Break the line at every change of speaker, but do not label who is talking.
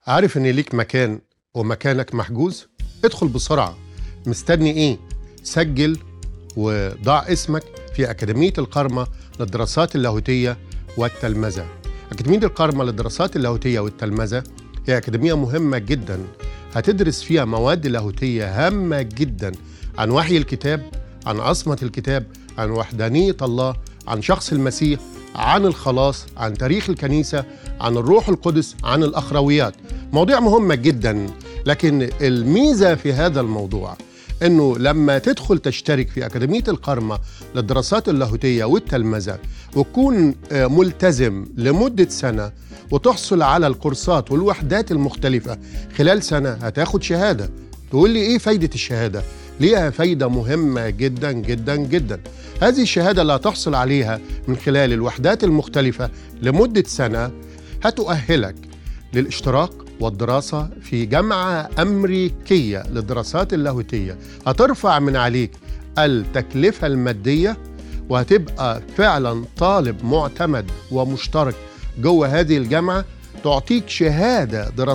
عارف ان ليك مكان ومكانك محجوز ادخل بسرعة مستني ايه سجل وضع اسمك في أكاديمية القرمة للدراسات اللاهوتية والتلمذة أكاديمية القرمة للدراسات اللاهوتية والتلمذة هي أكاديمية مهمة جدا هتدرس فيها مواد لاهوتية هامة جدا عن وحي الكتاب عن عصمة الكتاب عن وحدانية الله عن شخص المسيح عن الخلاص عن تاريخ الكنيسة عن الروح القدس عن الأخرويات مواضيع مهمة جدا لكن الميزة في هذا الموضوع انه لما تدخل تشترك في اكاديميه القرمه للدراسات اللاهوتيه والتلمذه وتكون آه، ملتزم لمده سنه وتحصل على الكورسات والوحدات المختلفه خلال سنه هتاخد شهاده تقول لي ايه فايده الشهاده ليها فايده مهمه جدا جدا جدا هذه الشهاده اللي هتحصل عليها من خلال الوحدات المختلفه لمده سنه هتؤهلك للاشتراك والدراسة في جامعة أمريكية للدراسات اللاهوتية هترفع من عليك التكلفة المادية وهتبقى فعلا طالب معتمد ومشترك جوه هذه الجامعة تعطيك شهادة دراسية